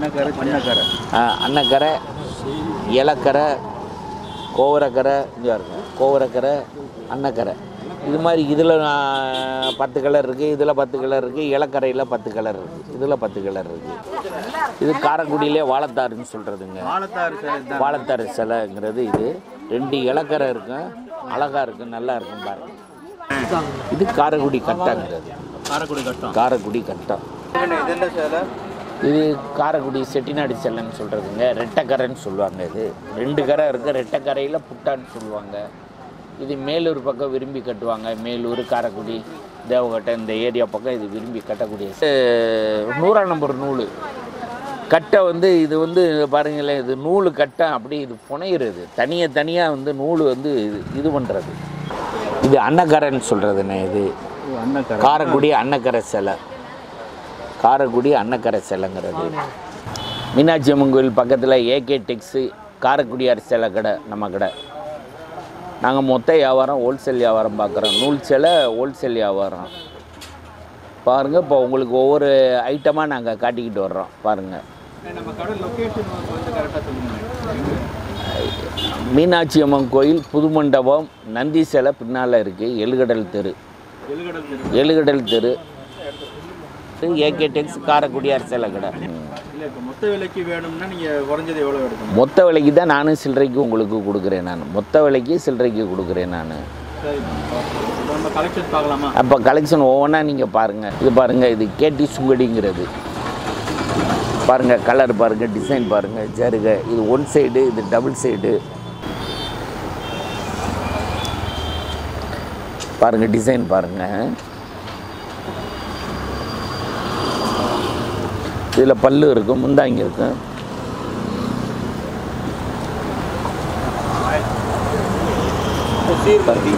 அன்னக்கரை அன்னக்கரை அன்னக்கரை இலக்கரை கோவரக்கரை இங்கே இருக்கு கோவரக்கரை அன்னக்கரை இது மாதிரி இதில் பத்து கலர் இருக்குது இதில் பத்து கலர் இருக்குது இலக்கரையில் பத்து கலர் இருக்குது இதில் பத்து கலர் இருக்குது இது காரைக்குடியிலே வாழைத்தாருன்னு சொல்கிறதுங்க ஆலத்தாறு சேலை தான் வாழைத்தாரு சிலைங்கிறது இது ரெண்டு இலக்கரை இருக்கும் அழகாக இருக்கும் நல்லா இருக்கும் பாருங்க இது காரைக்குடி கட்டாங்கிறது காரைக்குடி கட்டம் காரைக்குடி கட்டம் இது என்ன சேலை இது காரைக்குடி செட்டிநாடு செல்லைன்னு சொல்கிறதுங்க ரெட்டைக்கரைன்னு சொல்லுவாங்க இது ரெண்டு கரை இருக்குது ரெட்டைக்கரையில் புட்டான்னு சொல்லுவாங்க இது மேலூர் பக்கம் விரும்பி கட்டுவாங்க மேலூர் காரைக்குடி தேவகட்டை இந்த ஏரியா பக்கம் இது விரும்பி கட்டக்கூடிய அஹ், நூறாம் நம்பர் நூல் கட்டை வந்து இது வந்து பாருங்களேன் இது நூல் கட்டை அப்படி இது புனையிறது தனியாக தனியாக வந்து நூல் வந்து இது இது பண்ணுறது இது அன்னக்கரைன்னு சொல்கிறதுண்ணே இது அன்னக்கரை காரைக்குடி அன்னக்கரை சிலை காரைக்குடி அன்னக்கரை சிலைங்கிறது மீனாட்சி அம்மன் கோயில் பக்கத்தில் ஏகே டெக்ஸு காரைக்குடியார் சிலை கடை நம்ம கடை நாங்கள் மொத்த வியாபாரம் ஹோல்சேல் வியாபாரம் பார்க்குறோம் நூல் சிலை ஹோல்சேல் வியாபாரம் பாருங்கள் இப்போ உங்களுக்கு ஒவ்வொரு ஐட்டமாக நாங்கள் காட்டிக்கிட்டு வர்றோம் பாருங்கள் நம்ம கடை லொக்கேஷன் வந்து கரெக்டாக சொல்லுங்க மீனாட்சி அம்மன் கோயில் புது மண்டபம் நந்தி சிலை பின்னால் இருக்குது எழுகடல் தெரு எழுகடல் தெரு எழுகடல் தெரு ஏகே டெக்ஸ் காரைக்குடியார் சிலை கடை ம். இல்லை இப்போ மொத்த விலைக்கு வேணும்னா நீங்கள் குறைஞ்சது எவ்வளோ எடுக்கணும் மொத்த விலைக்கு தான் நானும் சில்லறைக்கு உங்களுக்கு கொடுக்குறேன் நான் மொத்த விலைக்கு சில்லறைக்கு கொடுக்குறேன் நான் சரி இப்போ நம்ம கலெக்ஷன் பார்க்கலாமா அப்போ கலெக்ஷன் ஒவ்வொன்றா நீங்கள் பாருங்கள் இது பாருங்கள் இது கேட்டி சுங்கடிங்கிறது பாருங்கள் கலர் பாருங்கள் டிசைன் பாருங்கள் ஜருக இது ஒன் சைடு இது டபுள் சைடு பாருங்கள் டிசைன் பாருங்கள் இதில் பல்லு இருக்கும் முந்தாங்கி இருக்கும் சீர்பந்தி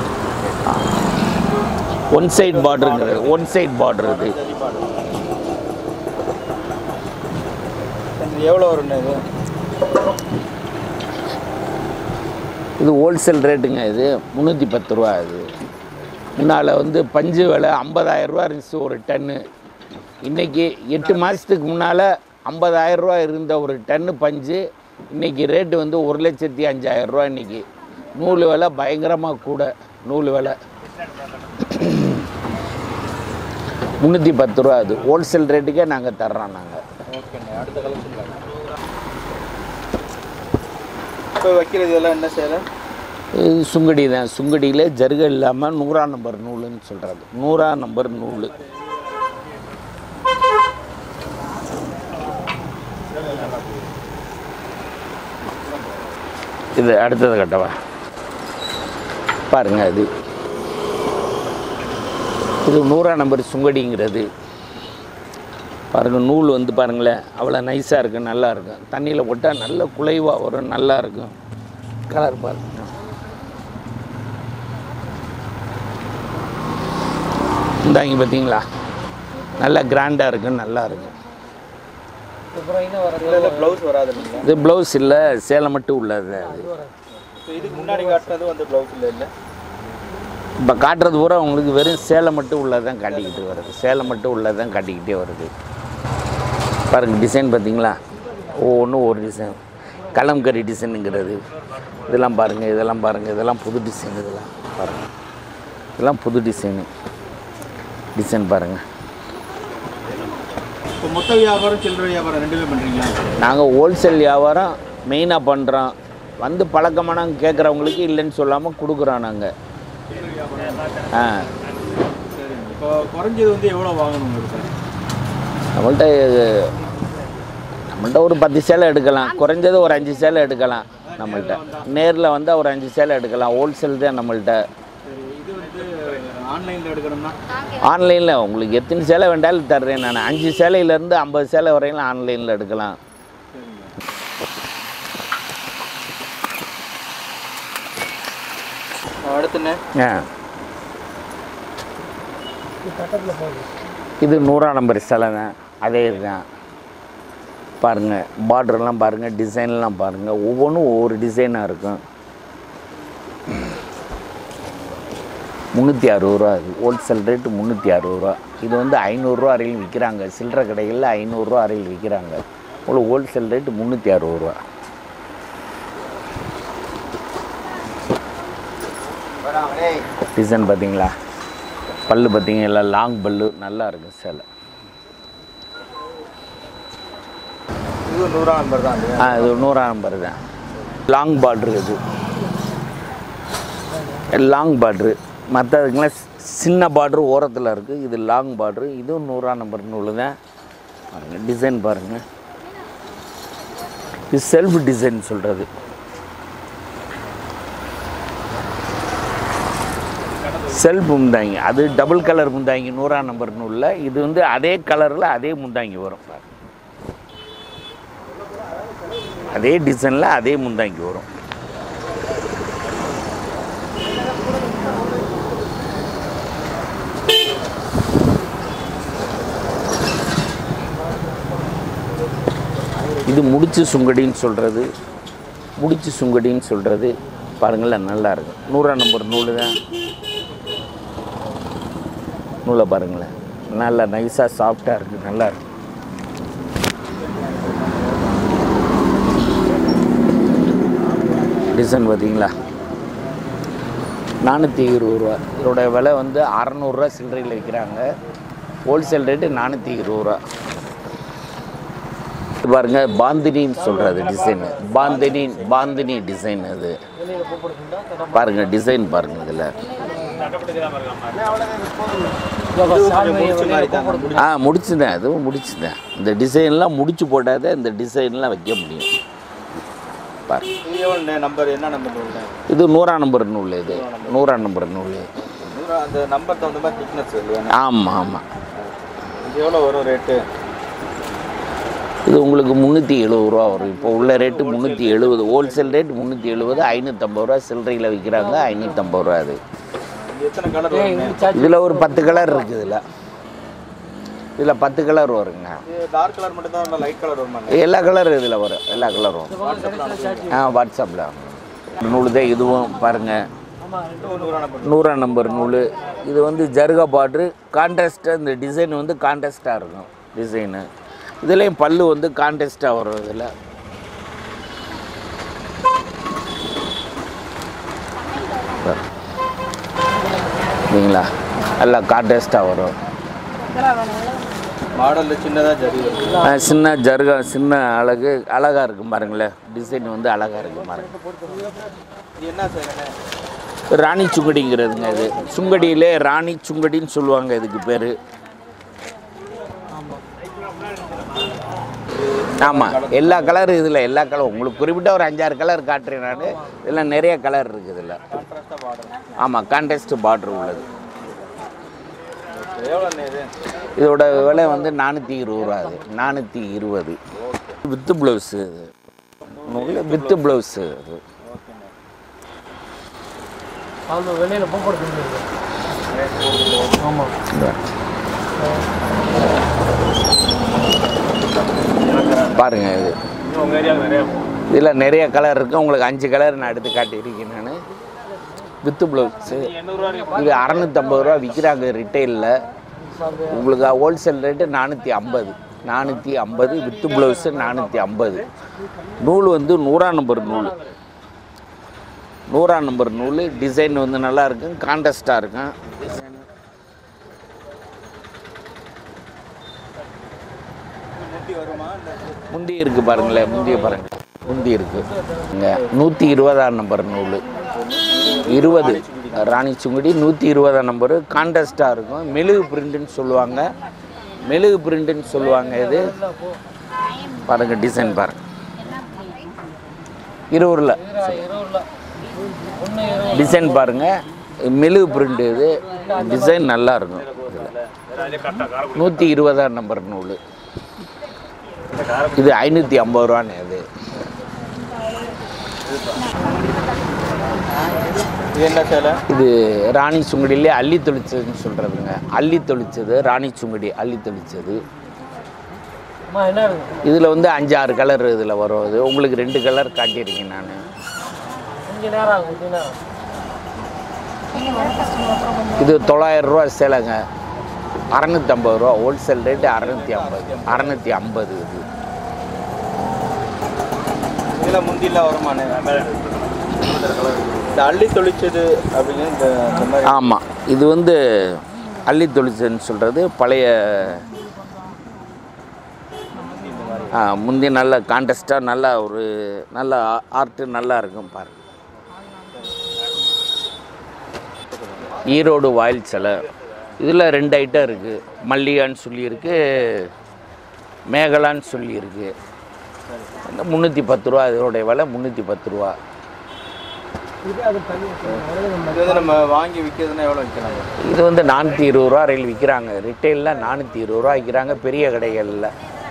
ஒன் சைடு பார்டருங்கிறது ஒன் சைடு பார்டர் இது எவ்வளோ வரும்ண்ணே இது இது ஹோல்சேல் ரேட்டுங்க இது முந்நூற்றி பத்து ரூபா இது முன்னால் வந்து பஞ்சு விலை 50000 ரூபா இருந்துச்சு ஒரு டன்னு இன்றைக்கி எட்டு மாதத்துக்கு முன்னால் 50000 ரூபா இருந்த ஒரு டன்னு பஞ்சு இன்றைக்கி ரேட்டு வந்து ஒரு லட்சத்தி அஞ்சாயிரம் ரூபா இன்றைக்கி நூல் விலை பயங்கரமாக கூட நூல் விலை முந்நூற்றி பத்து ரூபா அது ஹோல்சேல் ரேட்டுக்கே நாங்கள் தர்றோம் நாங்கள் ஓகேண்ணே அடுத்த கலெக்ஷன் இப்போ வைக்கிறது இதெல்லாம் என்ன சேலை இது சுங்கடி தான் சுங்கடியில் ஜருக இல்லாமல் நூறா நம்பர் நூலுன்னு சொல்கிறது நூறா நம்பர் நூல் இது அடுத்தது கட்டவா பாருங்க இது இது நூறா நம்பர் சுங்கடிங்கிறது பாருங்க நூல் வந்து பாருங்களேன் அவ்வளோ நைஸாக இருக்கும் நல்லா இருக்கும் தண்ணியில் போட்டால் நல்ல குலைவாக வரும் நல்லா இருக்கும் கலர் பாருங்க இந்தாங்க பார்த்தீங்களா நல்லா கிராண்டாக இருக்கும் நல்லா இருக்கும் இல்லை ப்ளவுஸ் வராது இல்லைங்களா இது ப்ளவுஸ் இல்லை சேலை மட்டும் உள்ளது அது இப்போ இதுக்கு முன்னாடி காட்டுறது வந்து ப்ளவுஸ் இல்லை இல்லை இப்போ காட்டுறது பூரா உங்களுக்கு வெறும் சேலை மட்டும் உள்ளது தான் காட்டிக்கிட்டு வருது சேலை மட்டும் உள்ளது தான் காட்டிக்கிட்டே வருது பாருங்கள் டிசைன் பார்த்தீங்களா ஒவ்வொன்றும் ஒரு டிசைன் கலம்கரி டிசைனுங்கிறது இதெல்லாம் பாருங்கள் இதெல்லாம் பாருங்கள் இதெல்லாம் புது டிசைன் இதெல்லாம் பாருங்கள் இதெல்லாம் புது டிசைனு டிசைன் பாருங்கள் இப்போ மொத்த வியாபாரம் சில்லறை வியாபாரம் ரெண்டுமே பண்ணுறீங்களா நாங்கள் ஹோல்சேல் வியாபாரம் மெயினாக பண்ணுறோம் வந்து பழக்கமான கேட்குறவங்களுக்கு இல்லைன்னு சொல்லாமல் கொடுக்குறோம் நாங்கள் ஆ சரி இப்போ குறைஞ்சது வந்து எவ்வளோ வாங்கணும் உங்களுக்கு நம்மள்ட்ட நம்மள்ட்ட ஒரு பத்து சேலை எடுக்கலாம் குறைஞ்சது ஒரு அஞ்சு சேலை எடுக்கலாம் நம்மள்ட்ட நேரில் வந்தால் ஒரு அஞ்சு சேலை எடுக்கலாம் ஹோல்சேல் தான் நம்மள்ட்ட சரி இது வந்து ஆன்லைனில் எடுக்கணும்னா ஆன்லைனில் உங்களுக்கு எத்தனை சேலை வேண்டாலும் தர்றேன் நான் அஞ்சு சேலையிலேருந்து ஐம்பது சேலை வரையிலும் ஆன்லைனில் எடுக்கலாம் அடுத்துண்ணே ஆ இது நூறாம் நம்பர் சிலை தான் அதே தான் பாருங்கள் பார்டர்லாம் பாருங்கள் டிசைன்லாம் பாருங்கள் ஒவ்வொன்றும் ஒவ்வொரு டிசைனாக இருக்கும் முந்நூற்றி அறுபது ரூபா அது ஹோல்சேல் ரேட்டு முந்நூற்றி அறுபது ரூபா இது வந்து ஐநூறுரூவா வரையிலும் விற்கிறாங்க சில்லறை கடைகளில் ஐநூறுரூவா வரையில் விற்கிறாங்க உங்களுக்கு ஹோல்சேல் ரேட்டு முந்நூற்றி அறுபது ரூபா டிசைன் பார்த்தீங்களா பல்லு பார்த்தீங்க எல்லாம் லாங் பல்லு நல்லா இருக்கும் சேலை இது நூறா நம்பர் தான் அது ஆ இது நூறாம் நம்பர் தான் லாங் பார்ட்ரு இது லாங் பார்ட்ரு மற்றதுக்கெல்லாம் சின்ன பார்ட்ரு ஓரத்தில் இருக்குது இது லாங் பார்ட்ரு இதுவும் நூறாம் நம்பர் நூல் தான் பாருங்கள் டிசைன் பாருங்கள் இது செல்ஃப் டிசைன் சொல்கிறது செல்ஃப் முந்தாங்கி அது டபுள் கலர் முந்தாங்கி நூறாம் நம்பர் நூலில் இது வந்து அதே கலரில் அதே முந்தாங்கி வரும் பாருங்க அதே டிசைனில் அதே முந்தாங்கி வரும் இது முடிச்சு சுங்கடின்னு சொல்கிறது முடிச்சு சுங்கடின்னு சொல்கிறது பாருங்களேன் நல்லா இருக்கும் நூறாம் நம்பர் நூல் தான் நூலை பாருங்களேன் நல்லா நைஸாக சாஃப்டாக இருக்குது நல்லா இருக்கு டிசைன் பார்த்தீங்களா நானூற்றி இருபது ரூபா இதோட விலை வந்து அறநூறுரூவா சில்லறையில் விற்கிறாங்க ஹோல்சேல் ரேட்டு நானூற்றி இருபது ரூபா இது பாருங்க பாந்தினின்னு சொல்கிறது டிசைன் பாந்தினி பாந்தினி டிசைன் அது பாருங்க டிசைன் பாருங்க இதில் ஆ முடிச்சுதான் அதுவும் முடிச்சுதான் இந்த டிசைன்லாம் முடிச்சு போட்டால் தான் இந்த டிசைன்லாம் வைக்க முடியும் பாருங்க இது எவ்வளோ நம்பர் என்ன நம்பர் நூல் இது நூறாம் நம்பர் நூல் இது நூறாம் நம்பர் நூல் நூறா அந்த நம்பர் தகுந்த மாதிரி திக்னஸ் இல்லையா ஆமாம் ஆமாம் இது எவ்வளோ வரும் ரேட்டு இது உங்களுக்கு முந்நூற்றி எழுபது ரூபா வரும் இப்போ உள்ள ரேட்டு முந்நூற்றி எழுபது ஹோல்சேல் ரேட் முந்நூற்றி எழுபது ஐநூற்றம்பது ரூபா சில்லறையில் விற்கிறாங்க ஐநூற்றம்பது ரூபா அது இது எத்தனை கலர் வருங்க இதில் ஒரு பத்து கலர் இருக்குது இதில் இதில் பத்து கலர் வருங்க இது டார்க் கலர் மட்டும் தான் லைட் கலர் வருமாங்க எல்லா கலரும் இதில் வரும் எல்லா கலரும் வரும் ஆ வாட்ஸ்அப்பில் நூல் தான் இதுவும் பாருங்கள் இது நூறா நம்பர் நூறாம் நம்பர் நூல் இது வந்து ஜருகா பார்ட்ரு கான்ட்ராஸ்ட்டாக இந்த டிசைன் வந்து கான்ட்ராஸ்ட்டாக இருக்கும் டிசைனு இதுலேயும் பல்லு வந்து கான்ட்ராஸ்ட்டாக வரும் இதில் சரிங்களா நல்லா கான்ட்ராஸ்ட்டாக வரும் மாடலில் சின்னதாக ஜரி வருது ஆ, சின்ன ஜருகா சின்ன அழகு அழகாக இருக்கும் பாருங்களேன் டிசைன் வந்து அழகாக இருக்கும் பாருங்க இது என்ன செய்யணும் ராணி சுங்கடிங்கிறதுங்க இது சுங்கடியிலே ராணி சுங்கடின்னு சொல்லுவாங்க இதுக்கு பேர் ஆமாம் எல்லா கலர் இதில் எல்லா கலர் உங்களுக்கு குறிப்பிட்ட ஒரு அஞ்சாறு கலர் காட்டுறேன் நான் இதில் நிறைய கலர் இருக்குது இதில் கான்ட்ராஸ்டாக பார்டர் ஆமாம் கான்டெஸ்ட் பார்டர் உள்ளது எவ்வளோ இது இதோட விலை வந்து நானூற்றி இருபது ரூபா அது நானூற்றி இருபது வித்து ப்ளவுஸு இது நூல் வித்து ப்ளவுஸு அது அவங்க வெளியில் போக்குவரத்து ஆமாம் இந்த. பாருங்க இது உங்கள் ஏரியாவில் நிறைய இதில் நிறைய கலர் இருக்குது உங்களுக்கு அஞ்சு கலர் நான் எடுத்து காட்டியிருக்கேன் நான் வித்து ப்ளவுஸு எண்ணூறுரூவா இது அறநூற்றம்பது ரூபா விற்கிறாங்க ரிட்டைலில் உங்களுக்கு ஹோல்சேல் ரேட்டு நானூற்றி ஐம்பது நானூற்றி ஐம்பது வித்து ப்ளவுஸு நானூற்றி ஐம்பது நூல் வந்து நூறாம் நம்பர் நூல் நூறாம் நம்பர் நூல் டிசைன் வந்து நல்லா இருக்கும் கான்டஸ்டாக இருக்கும் முட்டி வருமா இல்லை முந்தி இருக்குது பாருங்களேன் முந்திய பாருங்க முந்தி இருக்குது இங்கே நூற்றி இருபதாம் நம்பர் நூல் இருபது ராணி சுங்குடி நூற்றி இருபதாம் நம்பரு கான்டஸ்டாக இருக்கும் மெழுகு பிரிண்ட்டுன்னு சொல்லுவாங்க மெழுகு பிரிண்ட்டுன்னு சொல்லுவாங்க இது பாருங்க டிசைன் பாருங்க இருபதுல இருபதுல ஒன்று இருபது டிசைன் பாருங்க மெழுகு பிரிண்ட் இது டிசைன் நல்லா இருக்கும் நூற்றி இருபதாம் நம்பர் நூல் இது ஐநூற்றி ஐம்பது ரூபான்னு இது இது என்ன சேலை இது ராணி சுங்குடியிலே அள்ளி தொளிச்சதுன்னு சொல்கிறதுங்க அள்ளி தொளிச்சது ராணி சுங்குடி அள்ளி தொளிச்சது அம்மா என்ன இருக்கு இதில் வந்து அஞ்சு ஆறு கலர் இதில் வரும் இது உங்களுக்கு ரெண்டு கலர் காட்டியிருக்கேன் நான் கொஞ்சம் நேரம் ஆகும் கொஞ்சம் நேரம் இது தொள்ளாயிரம் ரூபா சேலைங்க அறநூற்றம்பது ரூபா ஹோல்சேல் ரேட்டு அறநூற்றி ஐம்பது அறநூற்றி ஐம்பது இது இதெல்லாம் முந்திலாம் வருமானே இந்த அள்ளி தொளிச்சது அப்படின்னு இந்த இந்த மாதிரி ஆமாம் இது வந்து அள்ளி தொழிச்சன்னு சொல்கிறது பழைய ஆ, முந்தி நல்ல கான்டெஸ்ட்டாக நல்லா ஒரு நல்ல ஆர்ட்டு நல்லா இருக்கும் பாருங்க ஈரோடு வாயில் சிலை இதில் ரெண்டு ஐட்டம் இருக்குது மல்லிகான்னு சொல்லியிருக்கு மேகலான்னு சொல்லியிருக்கு இந்த முந்நூற்றி பத்து ரூபா இதோடைய விலை முந்நூற்றி பத்து ரூபா இது வந்து நம்ம வாங்கி விற்கிறதுனா எவ்வளோ விற்கலாம் இது வந்து நானூற்றி இருபது ரூபா ரயில் விற்கிறாங்க ரிட்டைலில் நானூற்றி இருபது ரூபா விற்கிறாங்க பெரிய கடைகளில்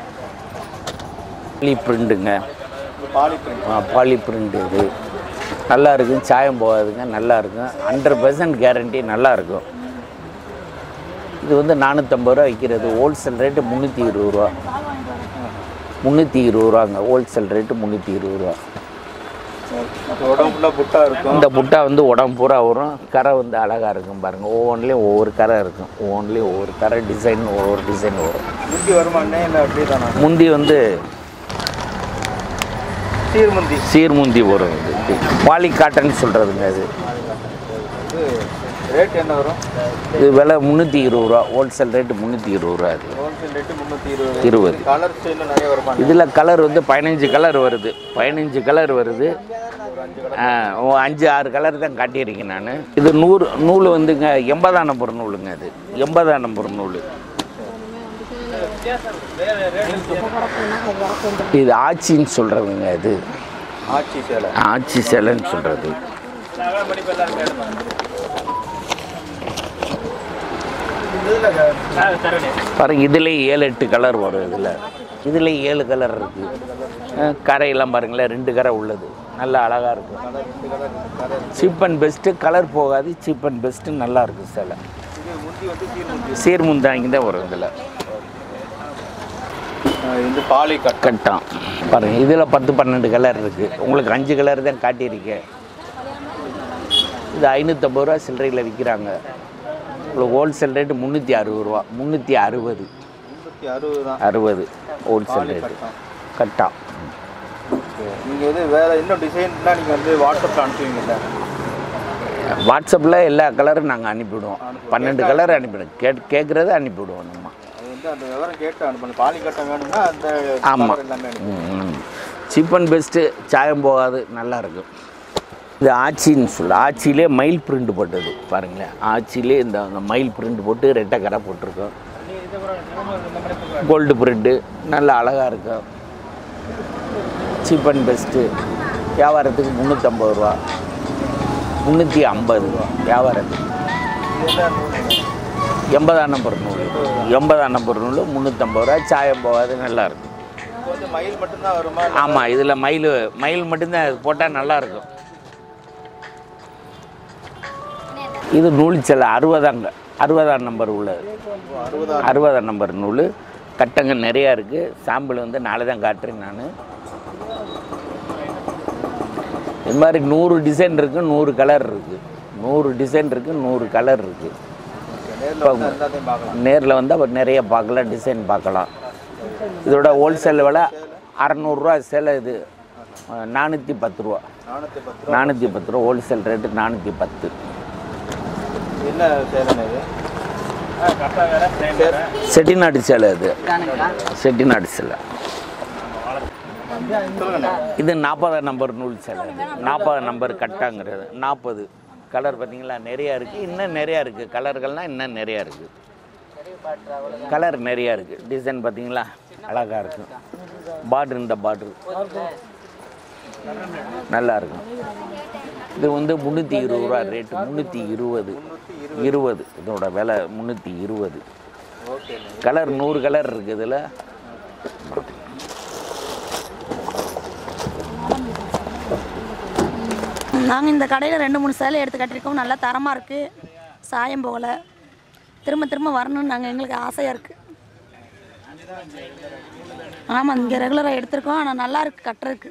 பாலி பிரிண்டுங்க பாலி பிரிண்ட் பாலி பிரிண்ட் இது நல்லா இருக்கும் சாயம் போகாதுங்க நல்லா இருக்கும் ஹண்ட்ரட் பர்சன்ட் கேரண்டி நல்லா இருக்கும் இது வந்து நானூற்றம்பது ரூபா விற்கிறது ஹோல்சேல் ரேட்டு முந்நூற்றி இருபது ரூபா முந்நூற்றி இருபது ரூபாங்க ஹோல்சேல் ரேட்டு முந்நூற்றி இருபது ரூபா இது உடம்பு ஃபுல்லாக புட்டா இருக்கும் இந்த புட்டா வந்து உடம்பு பூரா வரும் கரை வந்து அழகாக இருக்கும் பாருங்கள் ஒவ்வொன்றிலையும் ஒவ்வொரு கரை இருக்கும் ஒவ்வொன்றிலையும் ஒவ்வொரு கரை டிசைன் ஒவ்வொரு டிசைன் வரும் முந்தி வருமானே இல்லை அப்படி தானா முந்தி வந்து சீர்முந்தி சீர்முந்தி வரும் இது பாலி காட்டன் சொல்கிறதுங்க இது இது ரேட் என்ன வரும் இது விலை முந்நூற்றி இருபது ரூபா ஹோல்சேல் ரேட்டு முந்நூற்றி இருபது ரூபா இது ஹோல்சேல் ரேட்டு முந்நூற்றி இருபது இருபது கலர்ஸ் இன்னும் நிறைய வருமா இதில் கலர் வந்து பதினஞ்சு கலர் வருது பதினஞ்சு கலர் வருது ஆ, ஓ, அஞ்சு ஆறு கலர் தான் காட்டியிருக்கேன் நான் இது நூறு நூல் வந்துங்க எண்பதாம் நம்பர் நூலுங்க இது எண்பதாம் நம்பர் நூல் இது ஆச்சின்னு சொல்கிறதுங்க இது ஆச்சி சேலை ஆச்சி சேலைன்னு சொல்கிறது பாருங்க இதுலேயே ஏழு எட்டு கலர் வரும் இதில் இதில் ஏழு கலர் இருக்குது கரையெல்லாம் பாருங்களேன் ரெண்டு கரை உள்ளது நல்லா அழகாக இருக்கும் சீப் அண்ட் பெஸ்ட்டு கலர் போகாது சீப் அண்ட் பெஸ்ட்டு நல்லா இருக்கும் சேலை இது முந்தி வந்து சீர்முந்தி சீர்முந்தாங்கி தான் வரும் இதில் ஆஹ் இது பாலி கட் கட்டான் பாருங்க இதில் பத்து பன்னெண்டு கலர் இருக்குது உங்களுக்கு அஞ்சு கலர் தான் காட்டியிருக்கேன் இது ஐநூற்றம்பது ரூபா சில்லறையில் விற்கிறாங்க உங்களுக்கு ஹோல்சேல் ரேட்டு முந்நூற்றி அறுபது ரூபா முந்நூற்றி அறுபது முந்நூற்றி அறுபது தான் அறுபது ஹோல்சேல் பாலி ரேட்டு கட்டம் கட்டான் நீங்கள் வந்து வேறு இன்னும் டிசைன்லாம் நீங்கள் வந்து வாட்ஸ்அப்பில் அனுப்புவீங்கல்ல வாட்ஸ்அப்பில் எல்லா கலரும் நாங்கள் அனுப்பிவிடுவோம் பன்னெண்டு கலர் அனுப்பிவிடுவோம் கேட் கேட்குறத அனுப்பிவிடுவோம் நம்ம அது வந்து அந்த விவரம் கேட்டு அனுப்பணும் பாலி கட்டம் வேணும்னா அந்த ஆமாம் colour எல்லாமே அனுப்பணும் சீப் அண்ட் பெஸ்ட்டு சாயம் போகாது நல்லா இருக்கும் இது ஆச்சின்னு சொல்ல ஆச்சிலே மயில் பிரிண்ட் போட்டது பாருங்களேன் ஆச்சிலே இந்த அந்த மயில் பிரிண்ட் போட்டு ரெட்டை கரை போட்டிருக்கோம் கோல்டு பிரிண்ட்டு நல்லா அழகாக இருக்கும் சீப் அண்ட் பெஸ்ட்டு வியாபாரத்துக்கு முந்நூற்றம்பது ரூபா முந்நூற்றி ஐம்பது ரூபா வியாபாரத்துக்கு இது என்ன நூல்? எண்பதாம் நம்பர் நூல் எண்பதாம் நம்பர் நூல் முந்நூற்றம்பது ரூபா சாயம் போகாது நல்லா இருக்கும் இப்போ வந்து மயில் மட்டும்தான் வருமா இல்ல ஆமாம் இதில் மயில் மயில் மட்டும்தான் போட்டால் நல்லாயிருக்கும் இது நூல் சில அறுபதாங்க அறுபதாம் நம்பர் உள்ளது அறுபதா அறுபதாம் நம்பர் நூல் கட்டங்க நிறையா இருக்குது சாம்பிள் வந்து நாளை தான் காட்டுறேன் நான் இது மாதிரி நூறு டிசைன் இருக்குது நூறு கலர் இருக்குது நூறு டிசைன் இருக்குது நூறு கலர் இருக்குது நேரில் வந்து எல்லாத்தையும் பார்க்கலாம் நேரில் வந்தால் நிறைய பார்க்கலாம் டிசைன் பார்க்கலாம் இதோட ஹோல்சேல் விலை அறநூறுரூவா சேலை இது நானூற்றி பத்து ரூபா நானூற்றி பத்து நானூற்றி பத்து ரூபா ஹோல்சேல் ரேட்டு நானூற்றி பத்து ரூபா என்ன சேலைண்ணே இது செட்டிநாடு சேலை இது செட்டிநாடு சேலை சொல்லுங்கண்ணே இது நாற்பதாம் நம்பர் நூல் சேலை இது நாற்பதாம் நம்பர் கட்டாங்கிறது நாற்பது கலர் பார்த்தீங்களா நிறையா இருக்குது இன்னும் நிறையா இருக்குது கலர்கள்லாம் இன்னும் நிறையா இருக்குது கலர் நிறையா இருக்குது டிசைன் பார்த்தீங்களா அழகாக இருக்கும் பார்டர் இந்த பார்டர் நல்லா இருக்கும் இது வந்து முந்நூற்றி இருபது ரூபா ரேட்டு முந்நூற்றி இருபது இருபது இதோட விலை முந்நூற்றி இருபது ஓகேண்ணே கலர் நூறு கலர் இருக்குது இதில் நாங்கள் இந்த கடையில் ரெண்டு மூணு சேலை எடுத்து கட்டியிருக்கோம் நல்லா தரமாக இருக்குது சாயம் போகலை திரும்ப திரும்ப வரணும்னு நாங்கள் எங்களுக்கு ஆசையாக இருக்குது ஆமாம் இங்கே ரெகுலராக எடுத்திருக்கோம் ஆனால் நல்லா இருக்குது கட்டுறதுக்கு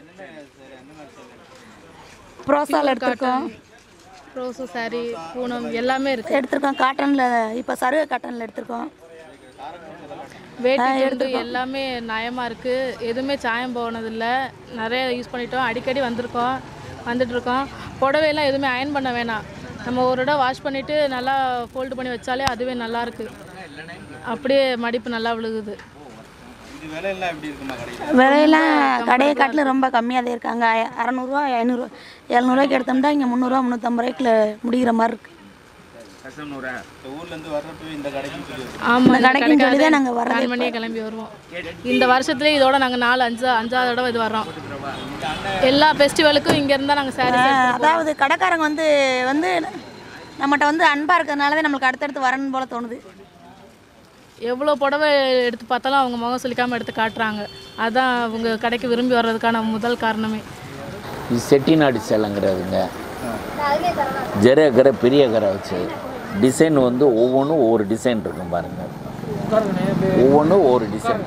ப்ரோசால் எடுத்திருக்கோம் ரோஸு சாரி பூனம் எல்லாமே இருக்குது எடுத்திருக்கோம் காட்டனில் இப்போ சருக காட்டனில் எடுத்திருக்கோம் வேட்டி துண்டு எல்லாமே நயமாக இருக்குது எதுவுமே சாயம் போனதில்லை நிறைய யூஸ் பண்ணிட்டோம் அடிக்கடி வந்திருக்கோம் வந்துட்டுருக்கோம் புடவையெல்லாம் எதுவுமே அயன் பண்ண வேணாம் நம்ம ஒரு இடம் வாஷ் பண்ணிவிட்டு நல்லா ஃபோல்டு பண்ணி வச்சாலே அதுவே நல்லா இருக்கு அப்படியே மடிப்பு நல்லா விழுகுது இது விலையெல்லாம் எப்படி இருக்குமா கடையில் விலையெல்லாம் கடையை காட்டில் ரொம்ப கம்மியாக தான் இருக்காங்க அறநூறுவா ஐநூறுரூவா எழுநூறுவாய்க்கு எடுத்தோம்னா இங்கே முந்நூறுரூவா முந்நூற்றம்பது ரூபாய்க்குள்ள முடிகிற மாதிரி இருக்குது கஷ்டம்னூரா இந்த ஊர்லேருந்து வர்றப்பவே இந்த கடைக்குன்னு சொல்லி வருது. ஆமாம் இந்த கடைக்குன்னு சொல்லி தான் நாங்கள் வரதே நாலு மணியே கிளம்பி வருவோம் இந்த வருஷத்துலேயே இதோட நாங்கள் நாலு அஞ்சு அஞ்சாவது தடவை இது வர்றோம் எல்லா ஃபெஸ்டிவலுக்கும் இங்கே இருந்தால் நாங்கள் சாரி ஆஹ் அதாவது கடைக்காரங்க வந்து வந்து நம்மகிட்ட வந்து அன்பாக இருக்கிறதுனால தான் நம்மளுக்கு அடுத்தடுத்து வரணும் போல தோணுது எவ்வளோ புடவை எடுத்து பார்த்தாலும் அவங்க முகம் சொல்லிக்காமல் எடுத்து காட்டுறாங்க அதான் அவங்க கடைக்கு விரும்பி வர்றதுக்கான முதல் காரணமே இது செட்டிநாடு சேலைங்கிறதுங்க ஜெரகரை பெரிய கரை வச்சு டிசைன் வந்து ஒவ்வொன்றும் ஒவ்வொரு டிசைன் இருக்கும் பாருங்கள் ஒவ்வொன்றும் ஒவ்வொரு டிசைன்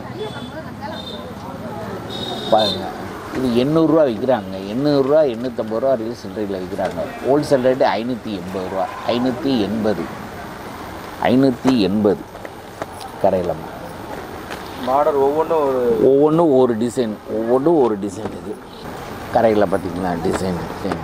பாருங்கள் இது எண்ணூறுரூவா விற்கிறாங்க எண்ணூறுரூவா எண்ணூற்றம்பது ரூபா வரைக்கும் சில்லறையில் விற்கிறாங்க ஹோல்சேல் ரேட்டு ஐநூற்றி எண்பது ரூபா ஐநூற்றி எண்பது ஐநூற்றி எண்பது கரையில் மாடல் ஒவ்வொன்றும் ஒரு ஒவ்வொன்றும் ஒரு டிசைன் ஒவ்வொன்றும் ஒரு டிசைன் இது கரையில் பார்த்தீங்களா டிசைன் டிசைன்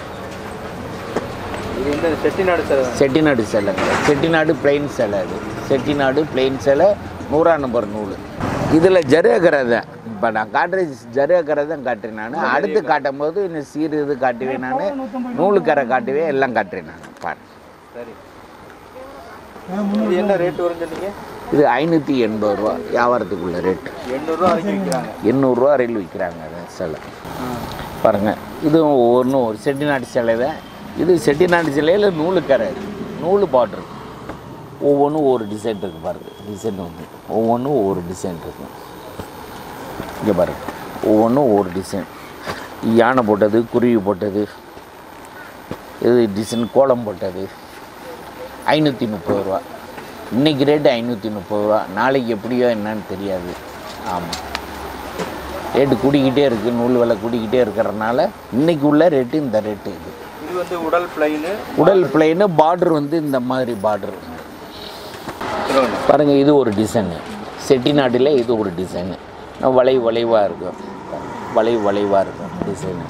இது வந்து செட்டிநாடு சேலை தான் செட்டிநாடு சேலைங்க செட்டிநாடு பிளெயின் சேலை அது செட்டிநாடு பிளெயின் சேலை நூறாம் நம்பர் நூல் இதில் ஜருகரை தான் இப்போ நான் காட்டுற ஜருகரை தான் காட்டுறேன் நான் அடுத்து காட்டும் போது இன்னும் சீர் இது காட்டுவேன் நான் நூலுக்கரை காட்டுவேன் எல்லாம் காட்டுறேன் நான் பாரு சரி இது என்ன ரேட் வரும்னு சொன்னீங்க இது ஐநூற்றி எண்பது ரூபா வியாபாரத்துக்குள்ள ரேட் எண்ணூறுரூவா வரைக்கும் விற்கிறாங்க எண்ணூறுரூவா வரையில் விற்கிறாங்க அந்த சேலை பாருங்கள் இதுவும் ஒவ்வொன்றும் ஒரு செட்டிநாடு சேலை தான் இது செட்டிநாடு சேலையில் நூலுக்கரை நூல் பார்ட்ரு ஒவ்வொன்றும் ஒவ்வொரு டிசைன் இருக்குது பாருங்கள் டிசைன் வந்து ஒவ்வொன்றும் ஒவ்வொரு டிசைன் இருக்கும் இங்கே பாருங்க ஒவ்வொன்றும் ஒவ்வொரு டிசைன் யானை போட்டது குருவி போட்டது இது டிசைன் கோலம் போட்டது ஐநூற்றி முப்பது ரூபா இன்றைக்கி ரேட்டு ஐநூற்றி முப்பது ரூபா நாளைக்கு எப்படியோ என்னன்னு தெரியாது ஆமாம் ரேட்டு கூடிக்கிட்டே இருக்குது நூல் விலை கூடிக்கிட்டே இருக்கிறனால இன்னைக்கு உள்ள ரேட்டு இந்த ரேட்டு இது இது வந்து உடல் பிளைனு உடல் பிளைனு பார்டர் வந்து இந்த மாதிரி பார்டர் பாருங்கள் இது ஒரு டிசைனு செட்டிநாட்டில் இது ஒரு டிசைனு வளை வளைவாக இருக்கும் வளை வளைவாக இருக்கும் டிசைனு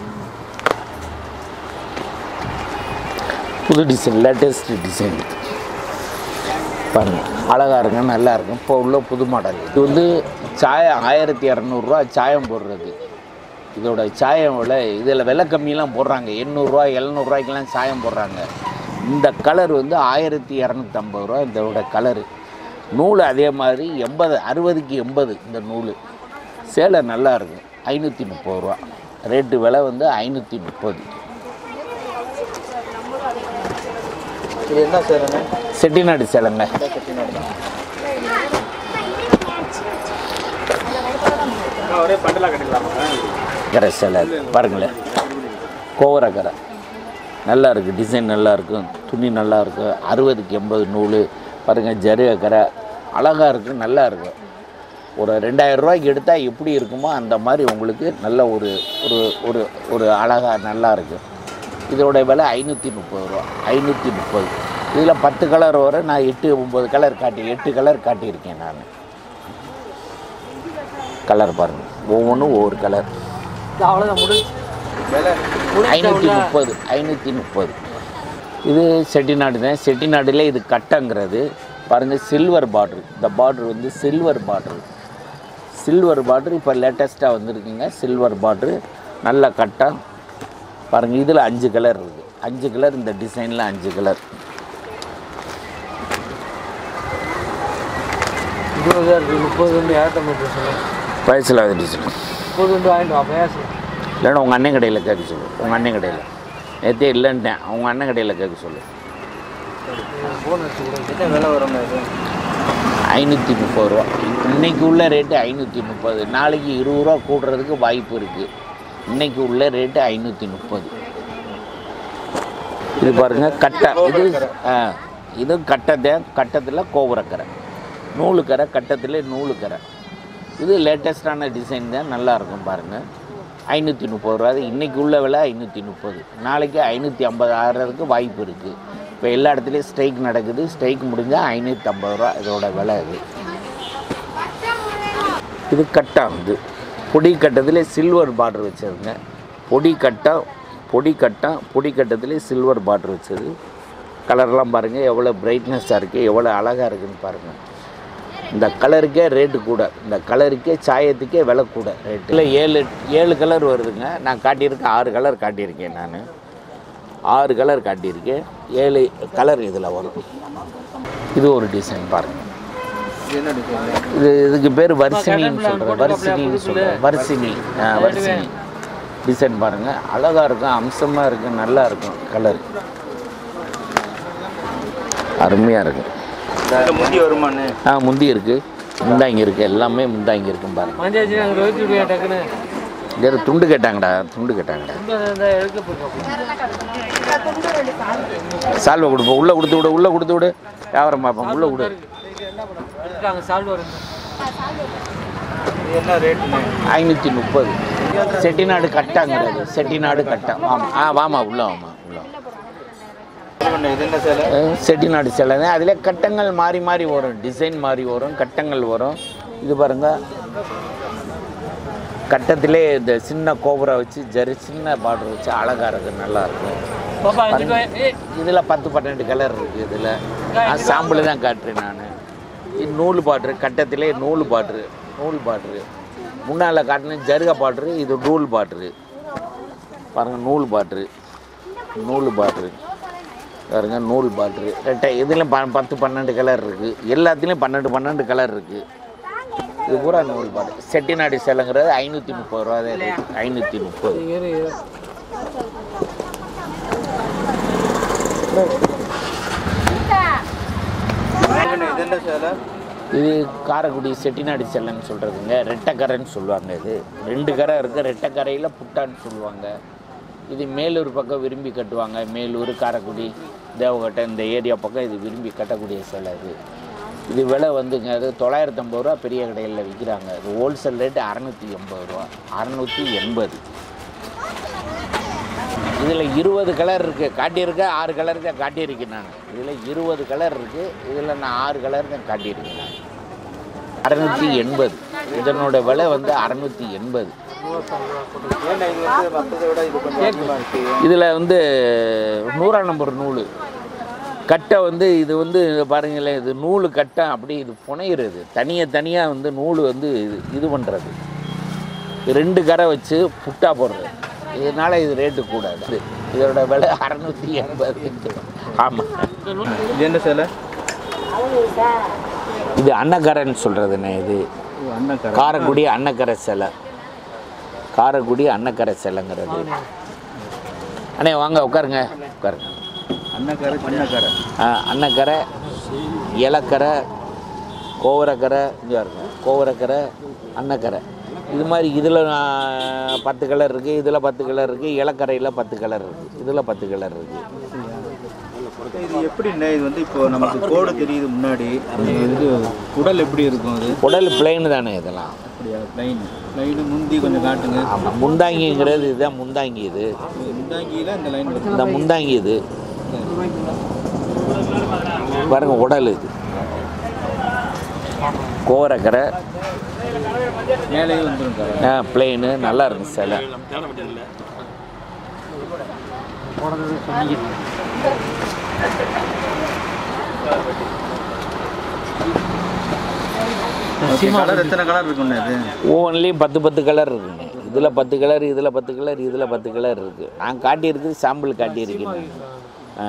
புது டிசைன் லேட்டஸ்ட் டிசைன் பாருங்கள் அழகாக இருக்கும் நல்லா இருக்கும் இப்போ உள்ள புது மாடல் இது வந்து சாயம் ஆயிரத்தி இரநூறுவா சாயம் போடுறது இதோட சாயம் விலை இதில் விலை கம்மியெல்லாம் போடுறாங்க எண்ணூறுரூவா எழுநூறுவாய்க்கெல்லாம் சாயம் போடுறாங்க இந்த கலர் வந்து ஆயிரத்தி இரநூத்தம்பது ரூபா இதோட கலரு நூல் அதே மாதிரி எண்பது அறுபதுக்கு எண்பது இந்த நூல் சேலை நல்லா இருக்கும் ஐநூற்றி முப்பது ரூபா ரேட்டு விலை வந்து ஐநூற்றி முப்பது இது என்ன சேலைண்ணே செட்டிநாடு சேலைங்க செட்டிநாடு தான் ஒரே பண்டலாக கட்டிக்கலாமா கரை சேலை அது. பாருங்களேன் கோவரை கரை நல்லா இருக்குது டிசைன் நல்லா இருக்கும் துணி நல்லா இருக்கும் அறுபதுக்கு எண்பது நூல் பாருங்கள் ஜருக கரை அழகாக இருக்கும் நல்லா இருக்கும் ஒரு ரெண்டாயிரம் ரூபாய்க்கு எடுத்தால் எப்படி இருக்குமோ அந்த மாதிரி உங்களுக்கு நல்ல ஒரு ஒரு ஒரு ஒரு அழகாக நல்லா இருக்கும் இதோட விலை ஐநூற்றி முப்பது ரூபா ஐநூற்றி முப்பது இதில் பத்து கலர் வர நான் எட்டு ஒம்பது கலர் காட்டி எட்டு கலர் காட்டியிருக்கேன் நான் கலர் பாருங்கள் ஒவ்வொன்றும் ஒவ்வொரு கலர் அவ்வளோதான் முடிஞ்சு விலை ஐநூற்றி முப்பது ஐநூற்றி முப்பது இது செட்டிநாடு தான் செட்டிநாடுல இது கட்டங்கிறது பாருங்கள் சில்வர் பார்ட்ரு இந்த பார்ட்ரு வந்து சில்வர் பார்ட்ரு சில்வர் பார்ட்ரு இப்போ லேட்டஸ்ட்டாக வந்திருக்குங்க சில்வர் பார்ட்ரு நல்ல கட்டம் பாருங்கள் இதில் அஞ்சு கலர் இருக்குது அஞ்சு கலர் இந்த டிசைனில் அஞ்சு கலர் இருபது இருக்குது முப்பது ரெண்டு ஏற்ற மட்டும் சொல்லுங்கள் வயசில் டிசைன் முப்பது ரெண்டு வாங்கிட்டு வா பேசு இல்லைன்னா உங்கள் அண்ணன் கடையில் கேட்க சொல்லு உங்கள் அண்ணன் கடையில் நேற்றே இல்லைன்ட்டேன் அவங்க அண்ணன் கடையில் கேட்க சொல்லு ஃபோன் அடிச்சு கொடுங்க என்ன விலை வரும்ண்ணே இது ஐநூற்றி முப்பது ரூபா இன்னைக்கு உள்ள ரேட்டு ஐநூற்றி முப்பது நாளைக்கு இருபது ரூபா கூடுறதுக்கு வாய்ப்பு இருக்குது இன்னைக்கு உள்ள ரேட்டு ஐநூற்றி முப்பது இது பாருங்கள் கட்டை இது ஆ இது கட்டத்தை கட்டத்தில் கோபுரக்கரை நூலுக்கரை கட்டத்தில் நூலுக்கரை இது லேட்டஸ்டான டிசைன் தான் நல்லா இருக்கும் பாருங்கள் ஐநூற்றி முப்பது ரூபா அது இன்னைக்கு உள்ள விலை ஐநூற்றி முப்பது நாளைக்கு ஐநூற்றி ஐம்பது ஆகிறதுக்கு வாய்ப்பு இருக்குது இப்போ எல்லா இடத்துலையும் ஸ்ட்ரைக் நடக்குது ஸ்ட்ரைக் முடிஞ்சால் ஐநூற்றி ஐம்பது ரூபா இதோட விலை இது இது கட்டா இது பொடி கட்டத்திலே சில்வர் பார்டர் வச்சதுங்க பொடி கட்டா பொடி கட்டா பொடி கட்டத்திலே சில்வர் பார்டர் வச்சது கலர்லாம் பாருங்கள் எவ்வளோ பிரைட்னஸாக இருக்குது எவ்வளோ அழகாக இருக்குன்னு பாருங்கள் இந்த கலருக்கே ரேட்டு கூட இந்த கலருக்கே சாயத்துக்கே விலை கூட ரேட்டு இல்லை ஏழு ஏழு கலர் வருதுங்க நான் காட்டியிருக்கேன் ஆறு கலர் காட்டியிருக்கேன் நான் ஆறு கலர் காட்டியிருக்கேன் ஏழு கலர் இதில் வரும் இது ஒரு டிசைன் பாருங்கள் இது என்ன டிசைன் இது இதுக்கு பேர் வர்சினின்னு சொல்கிறேன் வர்சினின்னு சொல்கிறேன் வர்சினி ஆ வர்சினி டிசைன் பாருங்கள் அழகாக இருக்கும் அம்சமாக இருக்கும் நல்லா இருக்கும் கலர் அருமையாக இருக்கும் இதில் முந்தி வருமானு ஆ முந்தி இருக்குது முந்தாங்கி இருக்குது எல்லாமே முந்தாங்கி இருக்கும் பாருங்க மஞ்சாச்சு நாங்கள் ரோஹித் விடியா டக்குன்னு வேறு துண்டு கேட்டாங்கடா துண்டு கேட்டாங்கடா இந்த இந்த எடுக்க போயிருக்கோம் சால்வை கொடுப்போம் உள்ளே கொடுத்து விடு உள்ளே கொடுத்து விடு வியாபாரம் பார்ப்போம் உள்ளே விடு எடுத்துட்டாங்க சால்வ் வருங்க இது என்ன ரேட்டுண்ணே ஐநூற்றி முப்பது செட்டிநாடு கட்டாங்கிறது செட்டிநாடு கட்டா ஆமாம் ஆ வாமா உள்ள வாமா உள்ள வா. சொல்லுங்கண்ணே, இது என்ன சேலை அஹ் செட்டிநாடு சேலை தான் அதில் கட்டங்கள் மாறி மாறி வரும் டிசைன் மாறி வரும் கட்டங்கள் வரும் இது பாருங்க கட்டத்திலே இந்த சின்ன கோபுரா வச்சு ஜரி சின்ன பார்டர் வச்சு அழகாக இருக்குது நல்லா இருக்கும் பாப்பா அஞ்சு ரூபாய் ஏய் இதில் பத்து பன்னெண்டு கலர் இருக்குது இதில் நான் சாம்பிள் தான் காட்டுறேன் நான் இது நூல் பாட்ரு கட்டத்திலே நூல் பாட்ரு நூல் பாட்ரு முன்னால் காட்டின ஜருக பாட்ரு இது நூல் பாட்ரு பாருங்கள் நூல் பாட்ரு நூல் பாட்ரு பாருங்க நூல் பாட்ரு ரெட்டை இதுலேயும் ப பத்து பன்னெண்டு கலர் இருக்குது எல்லாத்துலேயும் பன்னெண்டு பன்னெண்டு கலர் இருக்குது இது பூரா நூல் பாட்டு செட்டிநாடு சேலைங்கிறது ஐநூற்றி முப்பது ரூபா தான் ரேட் ஐநூற்றி முப்பது ஏறு ஏறு சொல்லுங்கண்ணே, இது என்ன சேலை இது காரைக்குடி செட்டிநாடு செல்லைன்னு சொல்கிறதுங்க ரெட்டைக்கரைன்னு சொல்லுவாங்க இது ரெண்டு கரை இருக்குது ரெட்டைக்கரையில் புட்டான்னு சொல்லுவாங்க இது மேலூர் பக்கம் விரும்பி கட்டுவாங்க மேலூர் காரைக்குடி தேவகோட்டை இந்த ஏரியா பக்கம் இது விரும்பி கட்டக்கூடிய சேலை இது இது விலை வந்துங்க அது தொள்ளாயிரத்தி ஐம்பது ரூபா பெரிய கடையில் விற்கிறாங்க இது ஹோல்சேல் ரேட்டு அறநூற்றி எண்பது ரூபா அறநூற்றி எண்பது இதில் இருபது கலர் இருக்குது காட்டியிருக்கேன் ஆறு கலர் தான் காட்டியிருக்கேன் நான் இதில் இருபது கலர் இருக்குது இதில் நான் ஆறு கலர் தான் காட்டியிருக்கேன் நான் அறநூற்றி எண்பது இதனோட விலை வந்து அறநூற்றி எண்பது ஏன்னா இது வந்து மற்றதை விட இது கொஞ்சம் அதிகமாக இருக்குது இதில் வந்து நூறாம் நம்பர் நூல் கட்டை வந்து இது வந்து பாருங்களேன் இது நூல் கட்டை அப்படி இது புனையிறது தனியாக தனியாக வந்து நூல் வந்து இது இது பண்ணுறது ரெண்டு கரை வச்சு புட்டா போடுறது இதனால் இது ரேட்டு கூடாது இதோட விலை அறநூற்றி எண்பது ஆமாம் இது என்ன சேலை இது அன்னக்கரைன்னு சொல்கிறதுண்ணே இது ஓ, அண்ணன் கரை காரைக்குடி அன்னக்கரை சிலை காரைக்குடி அன்னக்கரை சிலைங்கிறது அண்ணே வாங்க உட்காருங்க உட்காருங்க அண்ணக்கரை சின்னக்கரை ஆ, அன்னக்கரை இலக்கரை கோவரக்கரை இங்கே இருங்க கோவரக்கரை அன்னக்கரை இது மாதிரி இதில் பத்து கலர் இருக்குது இதில் பத்து கலர் இருக்குது இலக்கரையில் பத்து கலர் இருக்குது இதில் பத்து கலர் இருக்குது இது எப்படிண்ணே இது வந்து இப்போ நமக்கு கோடு தெரியுது முன்னாடி அது இது உடல் எப்படி இருக்கும் அது உடல் பிளெயின் தானே இதெல்லாம் அப்படியா ப்ளைன் ப்ளைனு முந்தி கொஞ்சம் காட்டுங்க ஆமாம் முந்தாங்கிங்கிறது இதுதான் முந்தாங்கி இது முந்தாங்கியில் இந்த லைன் இருக்கு இந்த முந்தாங்கி இது பாருங்க உடல் இது கோவரக்கரை மேலேயும் வந்துடும் கரை பிளெயின் நல்லா இருக்கும் சிலை கலர் எத்தனை கலர் இருக்குண்ணே இது ஒவ்வொன்றிலையும் பத்து பத்து கலர் இருக்குங்க இதில் பத்து கலர் இதில் பத்து கலர் இதில் பத்து கலர் இருக்குது நான் காட்டியிருக்குது சாம்பிள் காட்டியிருக்கேன் ஆ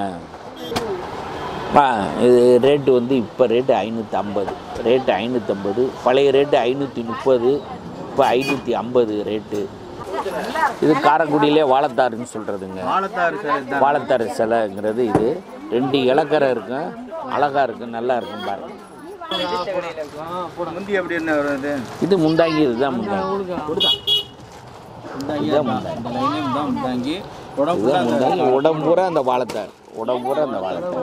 ஆ இது ரேட்டு வந்து இப்போ ரேட்டு ஐநூற்றி ஐம்பது ரேட்டு ஐநூற்றம்பது பழைய ரேட்டு ஐநூற்றி முப்பது இப்போ ஐநூற்றி ஐம்பது ரேட்டு இது காரைக்குடியிலே வாழைத்தாருன்னு சொல்கிறதுங்க வாழைத்தாறு சேலை தான் வாழைத்தாரு சிலைங்கிறது இது ரெண்டு இலக்கரை இருக்கும் அழகாக இருக்கும் நல்லா இருக்கும் பாருங்க முந்தி எப்படி என்ன வரும் இது இது முந்தாங்கி இதுதான் முந்தாங்கி முந்தாங்கி இதான் தான். இந்த லைனையும் தான் முந்தாங்கி உடம்பு இதுதான் முந்தாங்கி உடம்பூரா அந்த வாழைத்தார் உடம்பூரா அந்த வாழைத்தார்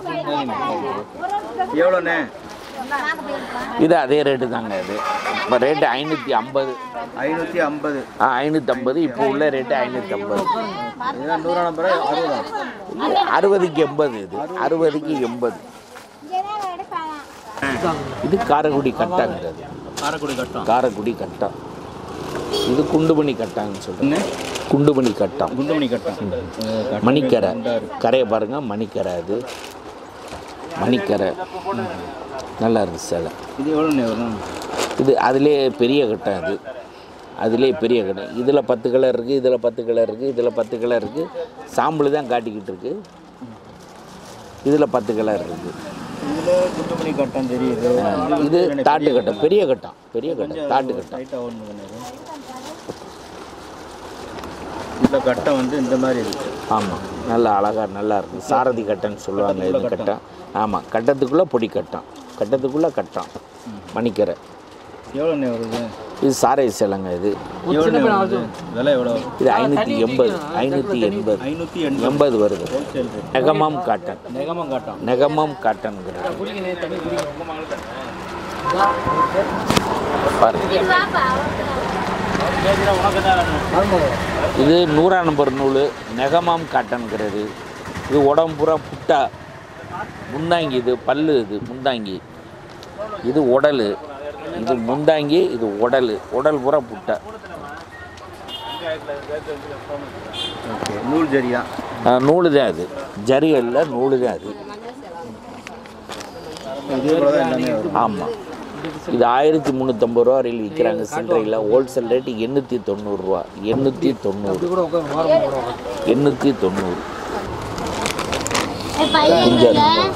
எவ்வளோண்ணே இது அதே ரேட்டு தாங்க இது இப்போ ரேட்டு ஐநூற்றி ஐம்பது ஐநூற்றி ஐம்பது ஆ ஐநூற்றம்பது இப்போ உள்ள ரேட்டு ஐநூற்றம்பது இதுதான் நூறான பிறகு அறுபதா அறுபதுக்கு எண்பது இது அறுபதுக்கு எண்பது இது காரைக்குடி கட்டாங்கிறது காரைக்குடி கட்டம் காரைக்குடி கட்டம் இது குண்டுமணி கட்டான்னு சொல்கிறேன் குண்டுமணி கட்டம் குண்டுமணி கட்டம் அஹ் கட்டம் மணிக்கரை குண்டா இருக்கு. கரையை பாருங்க மணிக்கரை அது மணிக்கரை நல்லா இருக்கு சேலை இது எவ்வளோ வரும் இது அதிலே பெரிய கட்டம் அது அதிலே பெரிய கட்டம் இதில் பத்து கலர் இருக்குது இதில் பத்து கலர் இருக்குது இதில் பத்து கலர் இருக்குது சாம்பிள் தான் காட்டிக்கிட்டு இருக்கு இதில் பத்து கலர் இருக்குது இதில் குண்டுமணி கட்டம் தெரியுது இது தாட்டு கட்டம் பெரிய கட்டம் பெரிய கட்டம் தாட்டு கட்டம் லைட்டாக ஓடணும் பண்ணது இதில் கட்டம் வந்து இந்த மாதிரி இருக்கு ஆமாம் நல்லா அழகாக நல்லா இருக்கும் சாரதி கட்டம்னு சொல்லுவாங்க இது கட்டம் ஆமாம் கட்டத்துக்குள்ளே பொடி கட்டம் கட்டத்துக்குள்ளே கட்டம் மணிக்கரை எவ்வளோ வருது இது சாரை சேலைங்க இது எவ்வளோ வருது விலை எவ்வளோ இது ஐநூற்றி எண்பது ஐநூற்றி எண்பது ஐநூற்றி எண்பது எண்பது வருது wholesale rate Negamam cotton Negamam cotton Negamam காட்டன்ங்கிறது பாருங்க இது நூறா நம்பர் நூல் நெகமாம் காட்டன்கிறது இது உடம்பு பூரா புட்டா முந்தாங்கி இது பல்லு இது முந்தாங்கி இது உடல் இது முந்தாங்கி இது உடல் உடல் பூரா புட்டா ஓகே நூல் ஜரியா நூலு தான் அது ஜரிகளில் நூலு தான் அது இதே போல தான் எல்லாமே வரும் ஆமாம் இது ஆயிரத்தி முந்நூற்றம்பது ரூபா வரையில் விற்கிறாங்க சில்லறையில் ஹோல்சேல் ரேட்டு எண்ணூற்றி தொண்ணூறுரூவா எண்ணூற்றி தொண்ணூறு எண்ணூற்றி தொண்ணூறு குஞ்சல்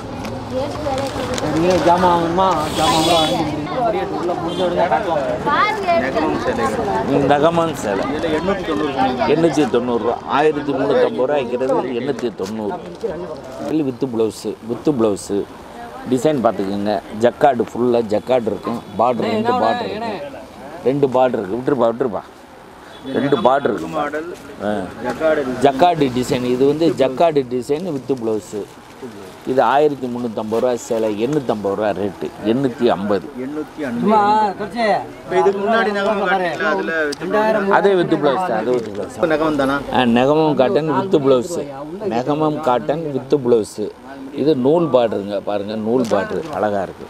ஜாமான் வாங்கணுமா ஜாமான் உள்ள முடிஞ்ச உடனே காட்டுவாங்க நெகமம் சேலைகள் நகமன் சேலை இதில் எண்ணூற்றி தொண்ணூறு சொன்னீங்க எண்ணூற்றி தொண்ணூறுரூவா ஆயிரத்தி முந்நூற்றம்பது ரூபா விற்கிறது எண்ணூற்றி தொண்ணூறு இல்லை with blouse with blouse design பார்த்துக்குங்க ஜக்கார்டு ஃபுல்லாக ஜக்கார்டு இருக்கும் பார்டர் ரெண்டு பார்டர் இருக்கும் ரெண்டு பார்டர் இருக்குது விட்டுருப்பா விட்டுருப்பா ரெண்டு பார்டர் இருக்கு மாடல் ஆ ஜக்காடு ஜக்கார்டு டிசைன் இது வந்து ஜக்கார்டு டிசைன் வித்து ப்ளவுஸு இது ஆயிரத்தி முந்நூற்றம்பது ரூபா சேலை எண்ணூற்றம்பது ரூபா ரேட்டு எண்ணூற்றி ஐம்பது எண்ணூற்றி ஐம்பது இப்போ இதுக்கு முன்னாடி நகமம் காட்டிங்களா அதில் அதே வித்து ப்ளவுஸ் தான் அதே வித்து ப்ளவுஸ் நகமம் தானா Negamam cotton with blouse Negamam cotton with blouse இது நூல் பார்டருங்க பாருங்கள் நூல் பார்டரு அழகாக இருக்குது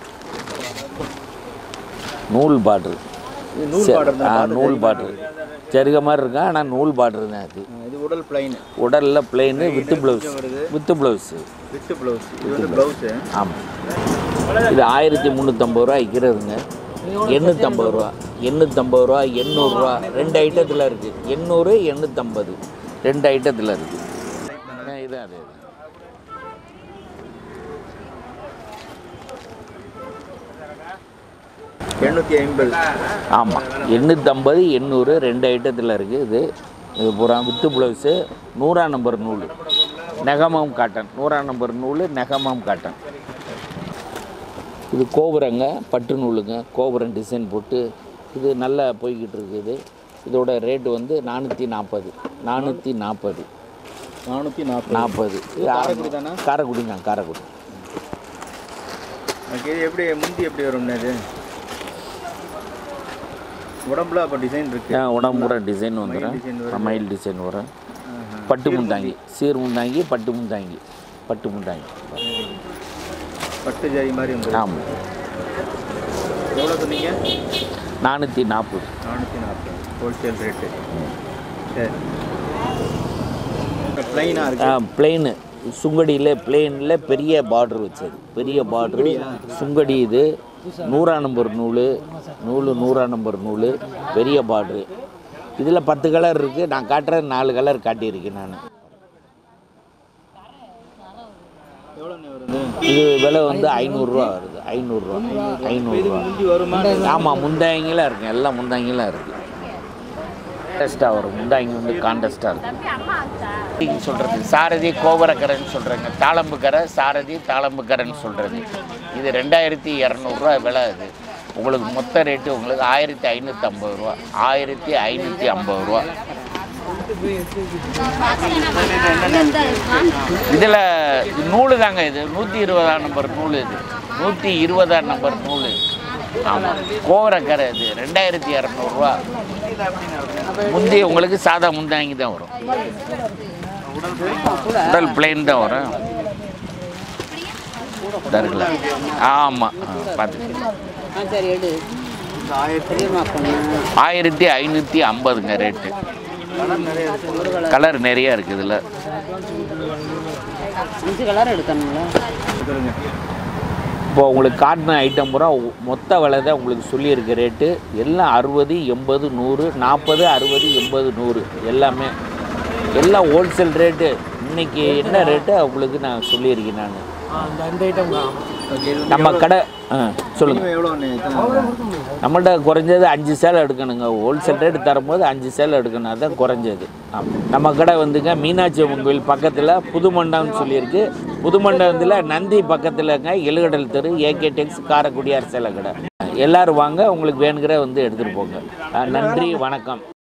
நூல் பார்டரு இது நூல் பார்டர் தான் நூல் பார்டரு செருக மாதிரி இருக்கு ஆனால் நூல் பார்டரு தான் அது இது உடல் பிளைன் உடலில் பிளெயின் வித்து ப்ளவுஸ் வருது. வித்து ப்ளவுஸு வித் ப்ளவுஸ் இது வந்து ப்ளவுஸு ஆமாம் இது ஆயிரத்தி முந்நூற்றம்பது ரூபா விற்கிறதுங்க எண்ணூற்றம்பது ரூபா எண்ணூற்றம்பது ரூபா எண்ணூறுரூவா ரெண்டு ஐட்டத்தில் இருக்குது எண்ணூறு எண்ணூற்றம்பது ரெண்டு ஐட்டத்தில் இருக்குது இது அது எண்ணூற்றி ஐம்பது ஆமாம் எண்ணூற்றம்பது எண்ணூறு ரெண்டு ஐட்டத்தில் இருக்குது இது இது பூரா வித்து ப்ளவுஸு நூறாம் நம்பர் நூல் நெகமம் காட்டன் நூறாம் நம்பர் நூல் நெகமம் காட்டன் இது கோபுரங்க பட்டு நூலுங்க கோபுரம் டிசைன் போட்டு இது நல்லா போய்கிட்டு இருக்குது இதோட ரேட்டு வந்து நானூற்றி நாற்பது நானூற்றி நாற்பது நானூற்றி நாற்பது நாற்பது காரைக்குடி தானே காரைக்குடி தான் காரைக்குடி ஓகே இது எப்படி முந்தி எப்படி வரும்னு இது உடம்புல அப்போ டிசைன் இருக்கு ஏன் உடம்புற டிசைன் design வந்துடும் மயில் டிசைன் வரும் பட்டு முந்தாங்கி சீர் முந்தாங்கி பட்டு முந்தாங்கி பட்டு முந்தாங்கி பட்டு ஜரி மாதிரி வந்துடும் ஆமாம் எவ்வளோ சொன்னீங்க நானூற்றி நாற்பது நானூற்றி நாற்பது ஹோல்சேல் ரேட்டு சரி ப்ளைனாக இருக்கு பிளெயின் சுங்கடியில் பிளெயினில் பெரிய பார்டர் வச்சது பெரிய பார்டரு சுங்கடி இது நூறா நம்பர் நூல் நூல் நூறா நம்பர் நூல் பெரிய பார்டரு இதில் பத்து கலர் இருக்குது நான் காட்டுற நாலு கலர் காட்டியிருக்கேன் நான் எவ்வளோ வருது இது விலை வந்து ஐநூறுரூவா வருது ஐநூறுரூவா ஐநூறுரூவா முந்தி வருமா ஆமாம் முந்தாங்கிலாம் இருக்கு எல்லாம் முந்தாங்கிலாம் இருக்குது கான்டெஸ்ட்டாக வரும் முந்தாங்கி வந்து கான்டெஸ்ட்டாக இருக்கும் சொல்கிறது சாரதி கோபுரக்கரைன்னு சொல்கிறாங்க தாளம்புக்கரை சாரதி தாளம்புக்கரைன்னு சொல்கிறது இது ரெண்டாயிரத்தி இரநூறுவா விலை இது உங்களுக்கு மொத்த ரேட்டு உங்களுக்கு ஆயிரத்தி ஐநூற்றம்பது ரூபா ஆயிரத்தி ஐநூற்றி ஐம்பது ரூபா இதில் நூலு தாங்க இது நூற்றி இருபதாம் நம்பர் நூல் இது நூற்றி இருபதாம் நம்பர் நூல் ஆமாம் கோவரக்கரை இது ரெண்டாயிரத்தி இரநூறுவா முந்தி உங்களுக்கு சாதா முந்தாங்கி தான் வரும் உடல் பிளெயின் தான் வரும் இதா இருக்குல்ல ஆமாம் பார்த்து இந்த ஆயிரத்தி ஆயிரத்தி ஐநூற்றி ஐம்பதுங்க ரேட்டு கலர் நிறைய இருக்கு கலர் நிறைய இருக்குது இதில் அஞ்சு கலர் எடுக்கணுங்களா சொல்லுங்க இப்போ உங்களுக்கு காட்டின ஐட்டம் பூரா மொத்த விலை தான் உங்களுக்கு சொல்லியிருக்க ரேட்டு எல்லாம் அறுபது எண்பது நூறு நாற்பது அறுபது எண்பது நூறு எல்லாமே எல்லாம் ஹோல்சேல் ரேட்டு இன்னைக்கு என்ன ரேட்டு உங்களுக்கு நான் சொல்லியிருக்கேன் நான் அந்த அந்த ஐட்டம் ஓகே இது நம்ம கடை ஆ சொல்லுங்கள் எவ்வளோ நம்மள்ட்ட குறைஞ்சது அஞ்சு சேலை எடுக்கணுங்க ஹோல்சேல் ரேட் தரும்போது அஞ்சு சேலை எடுக்கணும் அதுதான் குறைஞ்சது ஆமாம் நம்ம கடை வந்துங்க மீனாட்சி அம்மன் கோயில் பக்கத்தில் புதுமண்டபம்னு சொல்லியிருக்கு புதுமண்டபத்தில் நந்தி பக்கத்தில்ங்க எழுகடல் தெரு ஏகே டெக்ஸ் காரைக்குடியார் சேலை கடை எல்லாரும் வாங்க உங்களுக்கு வேணுங்கிற வந்து எடுத்துகிட்டு போங்க ஆ, நன்றி வணக்கம்